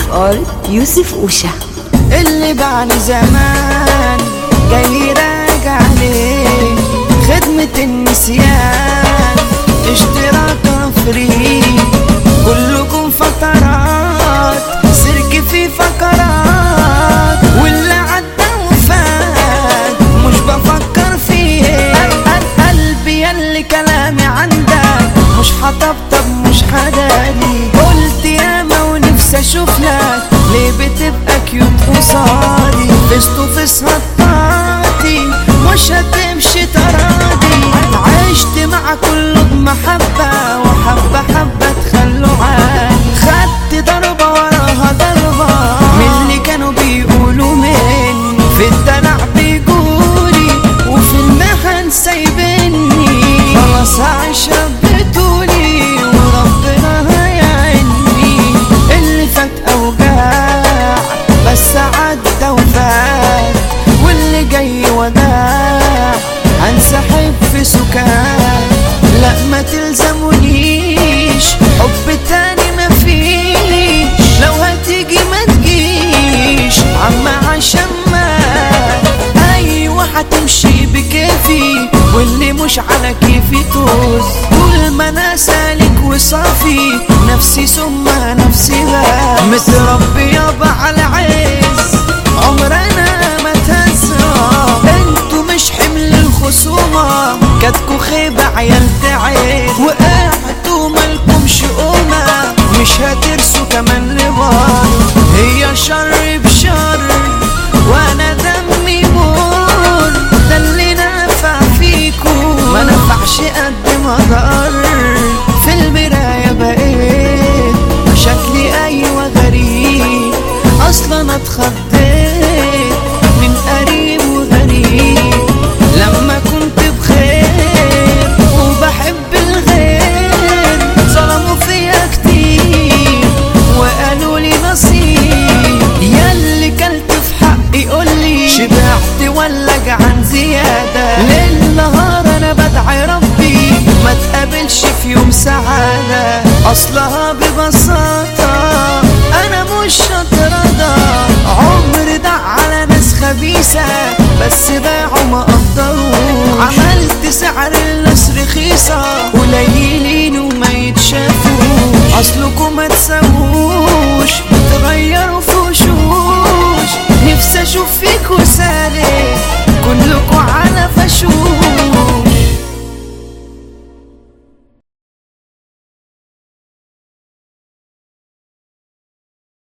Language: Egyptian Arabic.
اف ار يوسف اوشا اللي بعد زمان جاي راجع ليه خدمة النسيان اشتراك فري كلكم فترات سيرك في فقرات واللي عدى وفات مش بفكر فيه قل- قلبي يلي كلامي عندك مش هطبطب مش هداري قلت ياما ونفسي اشوف لك ليه بتبقى كيوت قصادي فيس تو فيس هتطاطي مش هتمشي تراضي عشت مع كله بمحبة وحبة حبة تخلوا عالي خدت ضربة وراها ضربة من اللي كانوا بيقولوا مني في الدلع بيجولي وفي المحن سايبني خلاص هعيش ربتولي وربنا هيعني اللي فات اوجاع بس عدى وفات واللي جاي وداع هنسحب في سكات لا ما تلزمونيش حب تاني مفيش لو هتيجي ما تجيش عم عشان ما ايوه هتمشي بكيفي واللي مش على كيفي توز طول ما انا سالك وصافي نفسي ثم نفسي بس متربي يابا على عز عمرنا ما تهزر انتوا مش حمل الخصومة كاتكوا خيبة عيال تعيد وقعتوا مالكمش قومة مش هترسوا كمان لبار هي شر بشر وانا دمي مر ده اللي نفع فيكم ما نفعش قد ما ضر في المراية بقيت شكلي ايوه غريب اصلا اتخضيت من قريب وغريب لما كنت بخير وبحب الغير ظلموا فيا كتير وقالوا لي نصيب ياللي كلت في حقي قولي شبعت ولا جعان زيادة ليل نهار انا بدعي ربي ما تقابلش في يوم سعادة اصلها ببساطة انا مش هترضى عمر ده على ناس خبيثة بس باعوا ما قدروا عملت سعر الناس رخيصة قليلين وما يتشافوا اصلكم ما تسووا